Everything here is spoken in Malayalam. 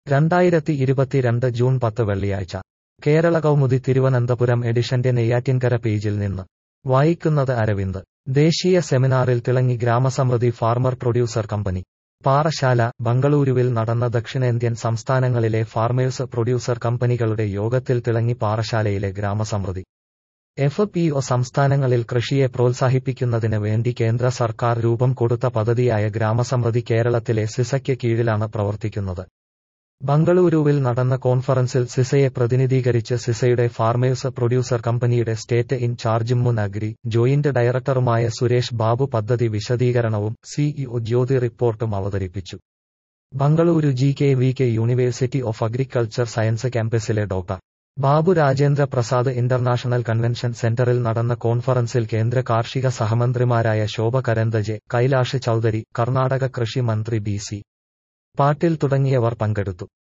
രണ്ടായിരത്തി ഇരുപത്തിരണ്ട് ജൂൺ പത്ത് വെള്ളിയാഴ്ച കേരള കൗമുദി തിരുവനന്തപുരം എഡിഷന്റെ നെയ്യാറ്റിൻകര പേജിൽ നിന്ന് വായിക്കുന്നത് അരവിന്ദ് ദേശീയ സെമിനാറിൽ തിളങ്ങി Gramasamriddhi farmer producer company Parassala ബംഗളൂരുവിൽ നടന്ന ദക്ഷിണേന്ത്യൻ സംസ്ഥാനങ്ങളിലെ ഫാർമേഴ്സ് പ്രൊഡ്യൂസർ കമ്പനികളുടെ യോഗത്തിൽ തിളങ്ങി പാറശാലയിലെ ഗ്രാമസമൃദ്ധി എഫ് പി ഒ സംസ്ഥാനങ്ങളിൽ കൃഷിയെ പ്രോത്സാഹിപ്പിക്കുന്നതിന് വേണ്ടി കേന്ദ്ര സർക്കാർ രൂപം കൊടുത്ത പദ്ധതിയായ ഗ്രാമസമൃദ്ധി കേരളത്തിലെ സിസയ്ക്ക് കീഴിലാണ് പ്രവർത്തിക്കുന്നത് ബംഗളൂരുവിൽ നടന്ന കോൺഫറൻസിൽ സിസയെ പ്രതിനിധീകരിച്ച് സിസയുടെ ഫാർമേഴ്സ് പ്രൊഡ്യൂസർ കമ്പനിയുടെ സ്റ്റേറ്റ് ഇൻചാർജും മുൻ അഗ്രി ജോയിന്റ് ഡയറക്ടറുമായ സുരേഷ് ബാബു പദ്ധതി വിശദീകരണവും സിഇഒ ജ്യോതി റിപ്പോർട്ടും അവതരിപ്പിച്ചു Bengaluru G K V K university of agriculture science ക്യാമ്പസിലെ doctor Babu Rajendra Prasad international convention സെന്ററിൽ നടന്ന കോൺഫറൻസിൽ കേന്ദ്ര കാർഷിക സഹമന്ത്രിമാരായ ശോഭ കരന്തജെ കൈലാഷ് ചൌധരി കർണാടക കൃഷി മന്ത്രി ബി സി പാട്ടീൽ തുടങ്ങിയവർ പങ്കെടുത്തു